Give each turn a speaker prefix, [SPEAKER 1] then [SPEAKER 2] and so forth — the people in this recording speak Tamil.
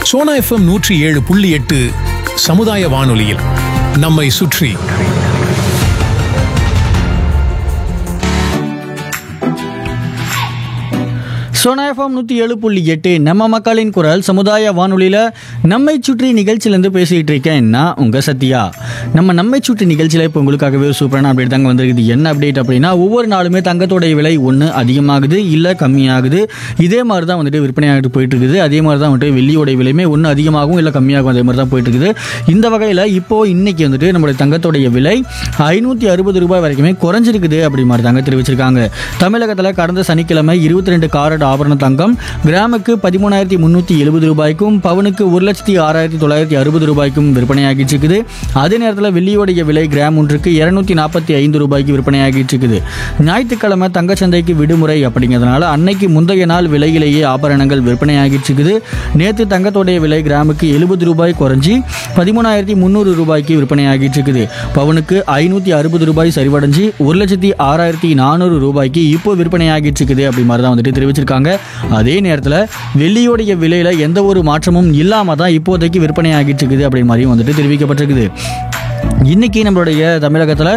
[SPEAKER 1] சோனா எஃப்எம் நூற்றி ஏழு புள்ளி எட்டு சமுதாய வானொலியில் நம்மை சுற்றி
[SPEAKER 2] சோனா எஃப்எம் நூற்றி ஏழு புள்ளி எட்டு நம்ம மக்களின் குரல் சமுதாய வானொலியில் நம்மை சுற்றி நிகழ்ச்சியிலேருந்து பேசிகிட்டு இருக்கேன் நான் உங்கள் சத்யா நம்ம நம்மை சுற்றி நிகழ்ச்சியில் இப்போ உங்களுக்காகவே ஒரு சூப்பரான அப்டேட் தாங்க வந்திருக்குது என்ன அப்டேட் அப்படின்னா ஒவ்வொரு நாளுமே தங்கத்தோடைய விலை ஒன்று அதிகமாகுது இல்லை கம்மியாகுது இதே மாதிரி தான் வந்துட்டு விற்பனையாகிட்டு போயிட்டு இருக்குது அதே மாதிரி தான் வந்துட்டு வெள்ளியோடைய விலையுமே ஒன்று அதிகமாகும் இல்லை கம்மியாகும் அதே மாதிரி தான் போயிட்டு இருக்குது இந்த வகையில் இப்போ இன்னைக்கு வந்துட்டு நம்மளுடைய தங்கத்தோடைய விலை ஐநூற்றி அறுபது ரூபாய் வரைக்குமே குறைஞ்சிருக்குது அப்படி மாதிரி தாங்க தெரிவிச்சிருக்காங்க தமிழகத்தில் கடந்த சனிக்கிழமை இருபத்தி ரெண்டு காரட் ஆபரண தங்கம் கிராமுக்கு பதிமூணாயிரத்தி முந்நூற்றி எழுபது ரூபாய்க்கும் பவுனுக்கு ஒரு லட்சத்தி ஆறாயிரத்தி தொள்ளாயிரத்தி அறுபது ரூபாய்க்கும் விற்பனையாகிட்டு இருக்குது அதே நேரத்தில் வெள்ளியோடைய விலை கிராம் ஒன்றுக்கு இரநூத்தி நாற்பத்தி ஐந்து ரூபாய்க்கு விற்பனையாகிட்டு இருக்குது ஞாயிற்றுக்கிழமை தங்கச்சந்தைக்கு விடுமுறை அப்படிங்கிறதுனால அன்னைக்கு முந்தைய நாள் விலையிலேயே ஆபரணங்கள் விற்பனையாகிட்டு இருக்குது நேற்று தங்கத்தோடைய விலை கிராமுக்கு எழுபது ரூபாய் குறைஞ்சி பதிமூணாயிரத்தி முந்நூறு ரூபாய்க்கு விற்பனையாகிட்டு இருக்குது பவுனுக்கு ஐநூற்றி அறுபது ரூபாய் சரிவடைஞ்சு ஒரு லட்சத்தி ஆறாயிரத்தி நானூறு ரூபாய்க்கு இப்போ விற்பனையாகிட்டு இருக்குது அப்படி மாதிரி தான் வந்துட்டு தெரிவிச்சிருக்காங்க அதே நேரத்தில் வெள்ளியோடைய விலையில் எந்த ஒரு மாற்றமும் இல்லாமல் தான் இப்போதைக்கு விற்பனையாகிட்டு இருக்குது அப்படி மாதிரியும் வந்துட்டு தெரிவிக்கப்பட்டிருக்குது இன்னைக்கு நம்மளுடைய தமிழகத்தில்